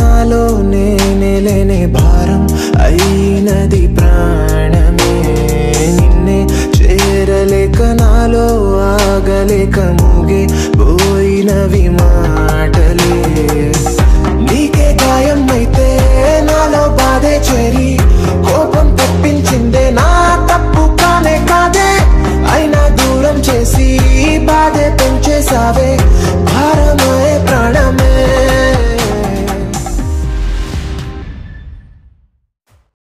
నాలో నేనే లేనే భారం అయినది ప్రాణమే నిన్నే చేరలేక నాలో ఆగలేక మూగే పోయినవి మాటలే నీకే గాయం అయితే నాలో బాధే చేరి కోపం తెప్పించిందే నా తప్పు కానే కాదే అయినా దూరం చేసి బాధే పెంచేసావే